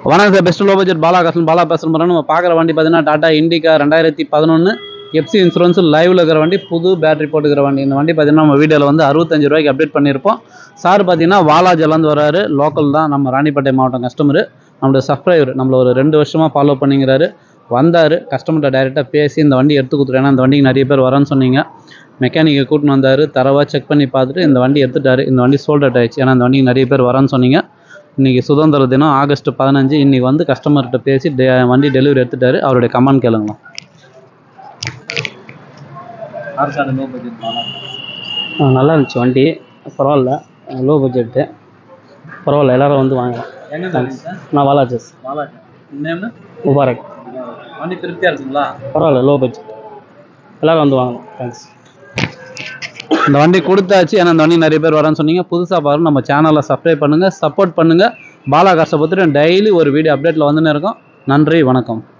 வணக்கம் sir best low budget Bala காசன் பாலா பேசுகிறேன் பாருங்க நம்ம பார்க்குற வண்டி பார்த்தீங்கன்னா டாடா இண்டிகா ரெண்டாயிரத்தி பதினொன்று எஃப்சி இன்சூரன்ஸ் லைவ்ல இருக்கிற வண்டி புது பேட்டரி போட்டுக்கிற வண்டி இந்த வண்டி பார்த்தீங்கன்னா நம்ம வீடியோவில் வந்து அறுபத்தஞ்சு ரூபாய்க்கு அப்டேட் பண்ணியிருப்போம் சார் பார்த்தீங்கன்னா வாலாஜிலேருந்து வராரு லோக்கல் தான் நம்ம ராணிப்பேட்டை மாவட்டம் கஸ்டமர் நம்மளோட சப்ஸ்கிரைபர் நம்மள ஒரு ரெண்டு வருஷமாக ஃபாலோ பண்ணிங்கிறாரு வந்தார் கஸ்டமர்கிட்ட டைரெக்டாக பேசி இந்த வண்டி எடுத்து கொடுத்துருவேன் ஏன்னா இந்த வண்டிக்கு நிறைய பேர் வரேன்னு சொன்னீங்க மெக்கானிக்கை கூட்டின்னு வந்தார் தரவாக செக் பண்ணி பார்த்துட்டு இந்த வண்டி எடுத்துட்டாரு இந்த வண்டி சோல்ட் அவுட் ஆயிடுச்சு ஏன்னா இந்த வண்டிக்கு நிறைய பேர் வரேன்னு சொன்னீங்க இன்றைக்கி சுதந்திர தினம் ஆகஸ்ட் பதினஞ்சு இன்றைக்கி வந்து கஸ்டமர்கிட்ட பேசி டெ வண்டி டெலிவரி எடுத்துட்டாரு அவருடைய கமெண்ட் கேளுங்களா ஆ, நல்லா இருந்துச்சு வண்டி பரவாயில்ல லோ பட்ஜெட்டு பரவாயில்ல எல்லாரும் வந்து வாங்கலாம் நான் வாலாஜஸ் முபாரக் வண்டி திருப்தியாக இருக்குங்களா பரவாயில்ல லோ பட்ஜெட் எல்லாரும் வந்து வாங்கலாம் தேங்க்ஸ் இந்த வண்டி கொடுத்தாச்சு ஏன்னா இந்த வண்டி நிறைய பேர் வரேன்னு சொன்னீங்க புதுசாக பாருங்க நம்ம சேனலை சப்ஸ்கிரைப் பண்ணுங்கள் சப்போர்ட் பண்ணுங்கள் பாலா காசை பற்றி டெய்லி ஒரு வீடியோ அப்டேட்டில் வந்துன்னு இருக்கோம் நன்றி வணக்கம்